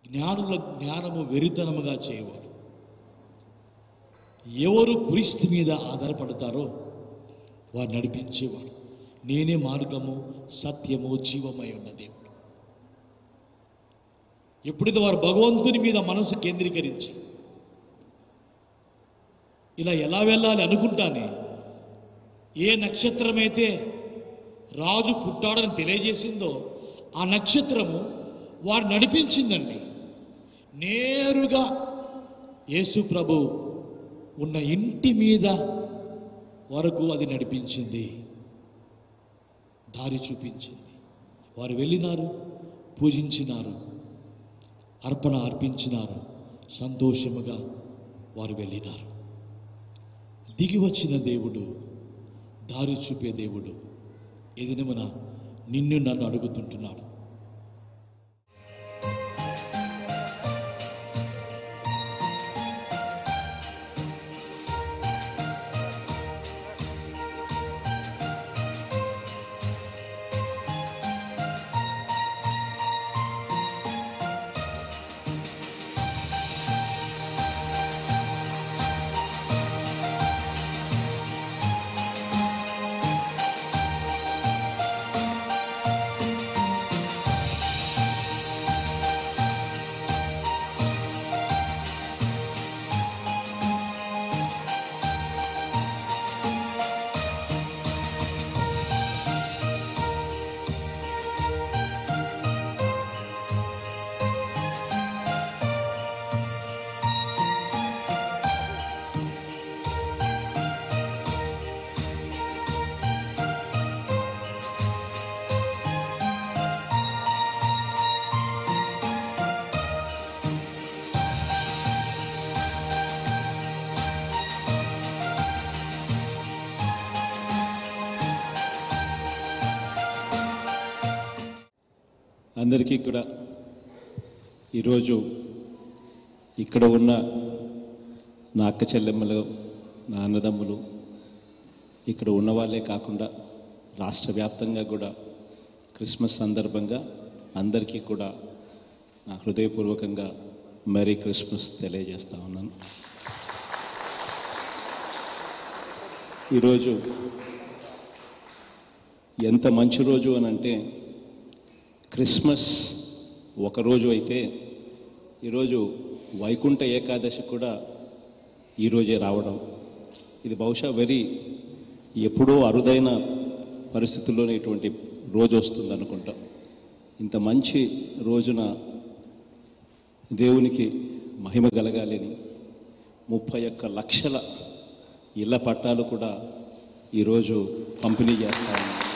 జ్ఞానుల జ్ఞానము వెరితనముగా చేయవాడు ఎవరు క్రీస్తు మీద ఆధారపడతారో వారు నడిపించేవాడు నేనే మార్గము సత్యము జీవమై ఉన్న దేవుడు ఎప్పుడైతే వారు భగవంతుని మీద మనసు కేంద్రీకరించి ఇలా ఎలా వెళ్ళాలి అనుకుంటానే ఏ నక్షత్రమైతే రాజు పుట్టాడని తెలియజేసిందో ఆ నక్షత్రము వారు నడిపించిందండి నేరుగా యేసు ప్రభు ఉన్న ఇంటి మీద వరకు అది నడిపించింది దారి చూపించింది వారు వెళ్ళినారు పూజించినారు అర్పణ అర్పించినారు సంతోషముగా వారు వెళ్ళినారు దిగి వచ్చిన దేవుడు దారి చూపే దేవుడు ఎదినమున నిన్ను నన్ను అడుగుతుంటున్నాడు అందరికీ కూడా ఈరోజు ఇక్కడ ఉన్న నా అక్క చెల్లెమ్మలు నా అన్నదమ్ములు ఇక్కడ ఉన్న వాళ్ళే కాకుండా రాష్ట్ర వ్యాప్తంగా కూడా క్రిస్మస్ సందర్భంగా అందరికీ కూడా నా హృదయపూర్వకంగా మెరీ క్రిస్మస్ తెలియజేస్తా ఉన్నాను ఈరోజు ఎంత మంచి రోజు అని అంటే క్రిస్మస్ ఒకరోజు అయితే ఈరోజు వైకుంఠ ఏకాదశి కూడా ఈరోజే రావడం ఇది బహుశా వెరీ ఎప్పుడో అరుదైన పరిస్థితుల్లోనే ఇటువంటి రోజు వస్తుంది అనుకుంటాం ఇంత మంచి రోజున దేవునికి మహిమ కలగాలని ముప్పై ఒక్క లక్షల ఇళ్ల పట్టాలు కూడా ఈరోజు పంపిణీ చేస్తా ఉన్నాం